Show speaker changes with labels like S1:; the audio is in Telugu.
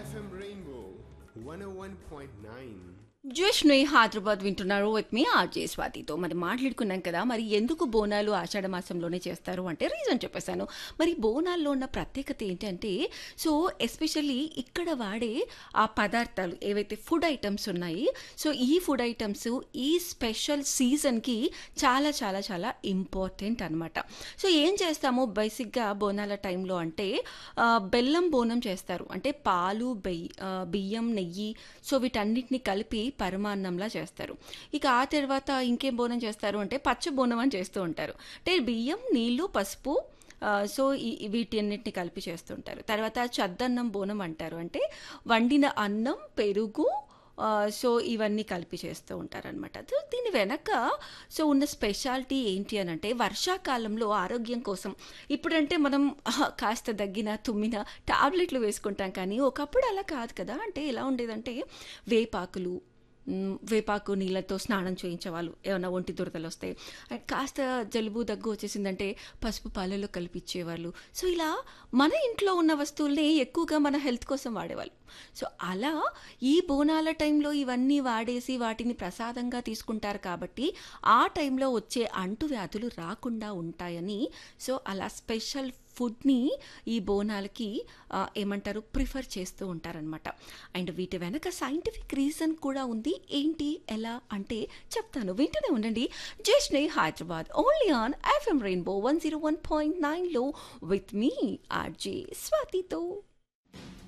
S1: FM Rainbow 101.9.
S2: జోష్ని హైదరాబాద్ వింటున్నారు విత్ మీ ఆర్జే స్వాతితో మరి మాట్లాడుకున్నాం కదా మరి ఎందుకు బోనాలు ఆషాఢ మాసంలోనే చేస్తారు అంటే రీజన్ చెప్పేశాను మరి బోనాల్లో ఉన్న ప్రత్యేకత ఏంటంటే సో ఎస్పెషల్లీ ఇక్కడ వాడే ఆ పదార్థాలు ఏవైతే ఫుడ్ ఐటమ్స్ ఉన్నాయి సో ఈ ఫుడ్ ఐటమ్స్ ఈ స్పెషల్ సీజన్కి చాలా చాలా చాలా ఇంపార్టెంట్ అనమాట సో ఏం చేస్తాము బేసిక్గా బోనాల టైంలో అంటే ఆ, బెల్లం బోనం చేస్తారు అంటే పాలు బెయ్యి ఆ, బియ్యం నెయ్యి సో వీటన్నిటిని కలిపి పరమాన్నంలా చేస్తారు ఇక ఆ తర్వాత ఇంకేం బోనం చేస్తారు అంటే పచ్చ బోనం అని చేస్తూ ఉంటారు అంటే బియ్యం నీళ్లు పసుపు ఆ, సో ఈ వీటన్నిటిని కలిపి చేస్తుంటారు తర్వాత చద్దన్నం బోనం అంటారు అంటే వండిన అన్నం పెరుగు ఆ, సో ఇవన్నీ కలిపి చేస్తూ ఉంటారనమాట సో దీని వెనక సో ఉన్న స్పెషాలిటీ ఏంటి అని అంటే వర్షాకాలంలో ఆరోగ్యం కోసం ఇప్పుడంటే మనం ఆహ్, కాస్త దగ్గిన తుమ్మిన టాబ్లెట్లు వేసుకుంటాం కానీ ఒకప్పుడు అలా కాదు కదా అంటే ఎలా ఉండేదంటే వేపాకులు మ్, వేపాకు నీళ్ళతో స్నానం చేయించేవాళ్ళు ఏమైనా ఒంటి దురదలు వస్తే అండ్ కాస్త జలుబు దగ్గు వచ్చేసిందంటే పసుపు పాలలో కలిపిచ్చేవాళ్ళు సో ఇలా మన ఇంట్లో ఉన్న వస్తువుల్ని ఎక్కువగా మన హెల్త్ కోసం వాడేవాళ్ళు సో అలా ఈ బోనాల టైంలో ఇవన్నీ వాడేసి వాటిని ప్రసాదంగా తీసుకుంటారు కాబట్టి ఆ టైంలో వచ్చే అంటువ్యాధులు రాకుండా ఉంటాయని సో అలా స్పెషల్ ఫుడ్ని ఈ బోనాలకి ఆ, ఏమంటారు ప్రిఫర్ చేస్తూ ఉంటారనమాట అండ్ వీటి వెనక సైంటిఫిక్ రీజన్ కూడా ఉంది ఏంటి ఎలా అంటే చెప్తాను వింటూనే ఉండండి just Hyderabad only on FM rainbow one zero one point నైన్లో విత్ మీ ఆర్జే స్వాతితో